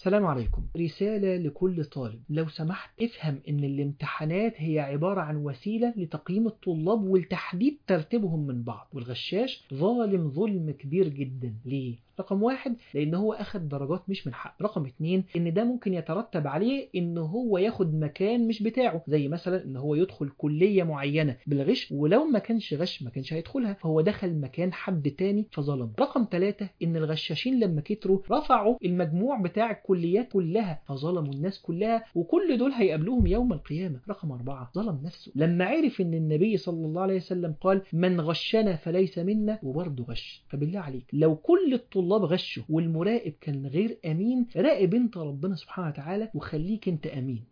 السلام عليكم رسالة لكل طالب لو سمحت افهم ان الامتحانات هي عبارة عن وسيلة لتقييم الطلاب ولتحديد ترتيبهم من بعض والغشاش ظالم ظلم كبير جدا ليه؟ رقم واحد لان هو اخد درجات مش من حق رقم اتنين ان ده ممكن يترتب عليه ان هو ياخد مكان مش بتاعه زي مثلا ان هو يدخل كلية معينة بالغش ولو ما كانش غش ما كانش هيدخلها فهو دخل مكان حد تاني فظلم رقم ثلاثة ان الغشاشين لما كتروا رفعوا المجموع بتاع الكليات كلها فظلموا الناس كلها وكل دول هيقابلوهم يوم القيامة رقم أربعة ظلم نفسه لما عرف ان النبي صلى الله عليه وسلم قال من غشنا فليس منا وبرضه غش فبالله عليك لو كل الطلاب غشوا والمراقب كان غير امين راقب انت ربنا سبحانه وتعالى وخليك انت امين